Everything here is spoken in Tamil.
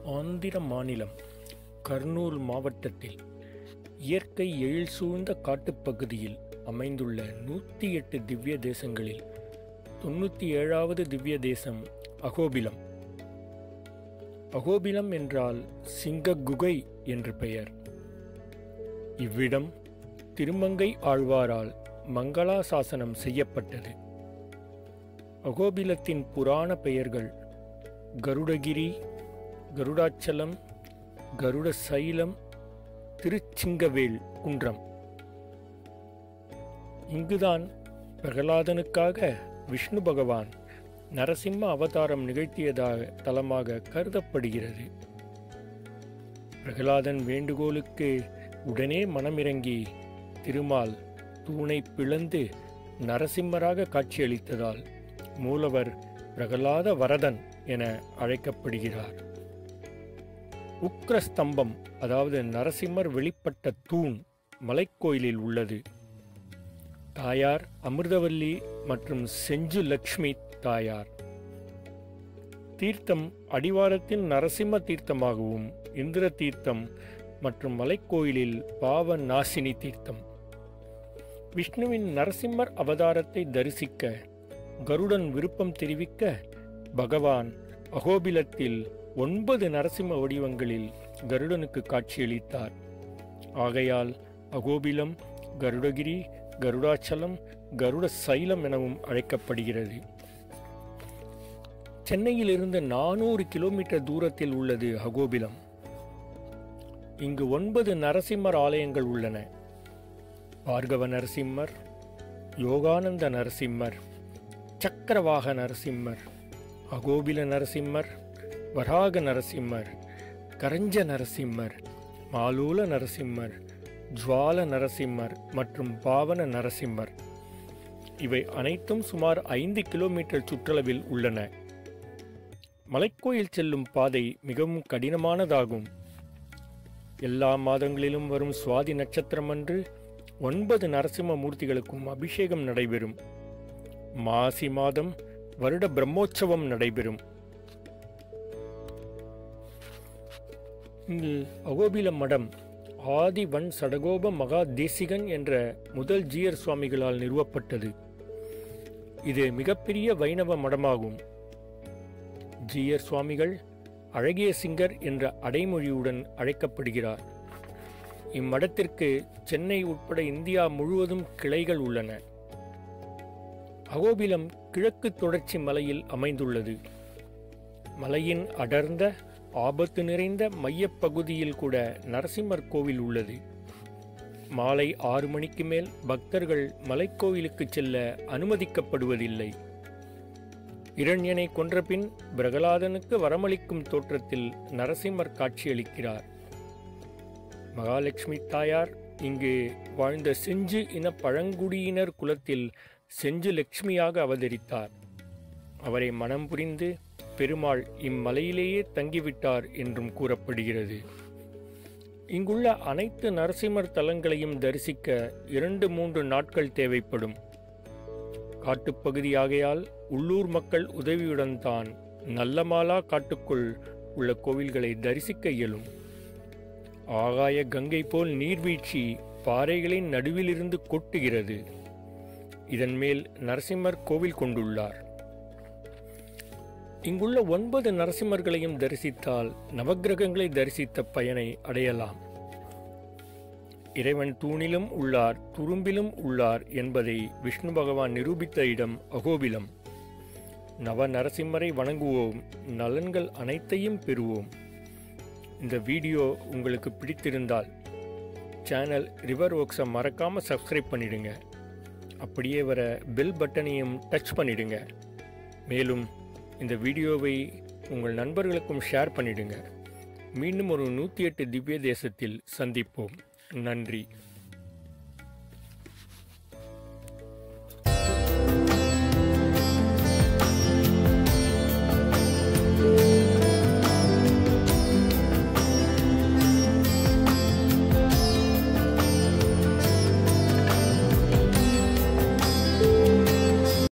ஆந்திர மாநிலம் கர்னூல் மாவட்டத்தில் இயற்கை எழில் சூழ்ந்த காட்டுப்பகுதியில் அமைந்துள்ள நூற்றி எட்டு திவ்ய தேசங்களில் தொண்ணூற்றி ஏழாவது திவ்ய தேசம் அகோபிலம் அகோபிலம் என்றால் சிங்க குகை என்று பெயர் இவ்விடம் திருமங்கை ஆழ்வாரால் மங்களாசாசனம் செய்யப்பட்டது அகோபிலத்தின் புராண பெயர்கள் கருடகிரி கருடாச்சலம் கருட சைலம் திருச்சிங்கவேல் குன்றம் இங்குதான் பிரகலாதனுக்காக விஷ்ணு பகவான் நரசிம்ம அவதாரம் நிகழ்த்தியதாக தலமாக கருதப்படுகிறது பிரகலாதன் வேண்டுகோளுக்கு உடனே மனமிறங்கி திருமால் தூணை பிளந்து நரசிம்மராக காட்சியளித்ததால் மூலவர் பிரகலாத வரதன் என அழைக்கப்படுகிறார் உக்ரஸ்தம்பம் அதாவது நரசிம்மர் வெளிப்பட்ட தூண் மலைக்கோயிலில் உள்ளது தாயார் அமிர்தவல்லி மற்றும் செஞ்சு லக்ஷ்மி தாயார் தீர்த்தம் அடிவாரத்தில் நரசிம்ம தீர்த்தமாகவும் இந்திர தீர்த்தம் மற்றும் மலைக்கோயிலில் பாவ நாசினி தீர்த்தம் விஷ்ணுவின் நரசிம்மர் அவதாரத்தை தரிசிக்க கருடன் விருப்பம் தெரிவிக்க பகவான் அகோபிலத்தில் ஒன்பது நரசிம்ம வடிவங்களில் கருடனுக்கு காட்சியளித்தார் ஆகையால் அகோபிலம் கருடகிரி கருடாச்சலம் கருட சைலம் எனவும் அழைக்கப்படுகிறது சென்னையிலிருந்து நானூறு கிலோமீட்டர் தூரத்தில் உள்ளது அகோபிலம் இங்கு ஒன்பது நரசிம்மர் ஆலயங்கள் உள்ளன பார்கவ நரசிம்மர் யோகானந்த நரசிம்மர் சக்கரவாக நரசிம்மர் அகோபில நரசிம்மர் வராக நரசிம்மர் கரஞ்ச நரசிம்மர் மாலூல நரசிம்மர் ஜுவால நரசிம்மர் மற்றும் பாவன நரசிம்மர் இவை அனைத்தும் சுமார் ஐந்து கிலோமீட்டர் சுற்றளவில் உள்ளன மலைக்கோயில் செல்லும் பாதை மிகவும் கடினமானதாகும் எல்லா மாதங்களிலும் வரும் சுவாதி நட்சத்திரமன்று ஒன்பது நரசிம்ம மூர்த்திகளுக்கும் அபிஷேகம் நடைபெறும் மாசி மாதம் வருட பிரம்மோற்சவம் நடைபெறும் இங்கு அகோபில மடம் ஆதிவன் சடகோப மகா தேசிகன் என்ற முதல் ஜீயர் சுவாமிகளால் நிறுவப்பட்டது இது மிகப்பெரிய வைணவ மடமாகும் ஜீயர் சுவாமிகள் அழகிய சிங்கர் என்ற அடைமொழியுடன் அழைக்கப்படுகிறார் இம்மடத்திற்கு சென்னை உட்பட இந்தியா முழுவதும் கிளைகள் உள்ளன அகோபிலம் கிழக்கு தொடர்ச்சி மலையில் அமைந்துள்ளது மலையின் அடர்ந்த ஆபத்து நிறைந்த மையப்பகுதியில் கூட நரசிம்மர் கோவில் உள்ளது மாலை ஆறு மணிக்கு மேல் பக்தர்கள் மலைக்கோவிலுக்கு செல்ல அனுமதிக்கப்படுவதில்லை இரண்யனை கொன்றபின் பிரகலாதனுக்கு வரமளிக்கும் தோற்றத்தில் நரசிம்மர் காட்சியளிக்கிறார் மகாலட்சுமி தாயார் இங்கு வாழ்ந்த செஞ்சு இன பழங்குடியினர் குலத்தில் செஞ்சு லட்சுமியாக அவதரித்தார் அவரை மனம் புரிந்து பெருமாள் இம்மலையிலேயே தங்கிவிட்டார் என்றும் கூறப்படுகிறது இங்குள்ள அனைத்து நரசிம்மர் தலங்களையும் தரிசிக்க இரண்டு மூன்று நாட்கள் தேவைப்படும் காட்டுப்பகுதியாகையால் உள்ளூர் மக்கள் உதவியுடன் தான் நல்லமாலா காட்டுக்குள் உள்ள கோவில்களை தரிசிக்க இயலும் ஆகாய கங்கை போல் நீர்வீழ்ச்சி பாறைகளின் நடுவிலிருந்து கொட்டுகிறது இதன் மேல் நரசிம்மர் கோவில் கொண்டுள்ளார் இங்குள்ள ஒன்பது நரசிம்மர்களையும் தரிசித்தால் நவக்கிரகங்களை தரிசித்த பயனை அடையலாம் இறைவன் தூணிலும் உள்ளார் துரும்பிலும் உள்ளார் என்பதை விஷ்ணு பகவான் நிரூபித்த இடம் அகோபிலம் நவ நரசிம்மரை வணங்குவோம் நலன்கள் அனைத்தையும் பெறுவோம் இந்த வீடியோ உங்களுக்கு பிடித்திருந்தால் சேனல் ரிவர் ஒர்க்ஸை மறக்காமல் சப்ஸ்கிரைப் பண்ணிடுங்க அப்படியே வர பெல் பட்டனையும் டச் பண்ணிடுங்க மேலும் இந்த வீடியோவை உங்கள் நண்பர்களுக்கும் ஷேர் பண்ணிடுங்க மீண்டும் ஒரு நூற்றி எட்டு திவ்ய தேசத்தில் சந்திப்போம் நன்றி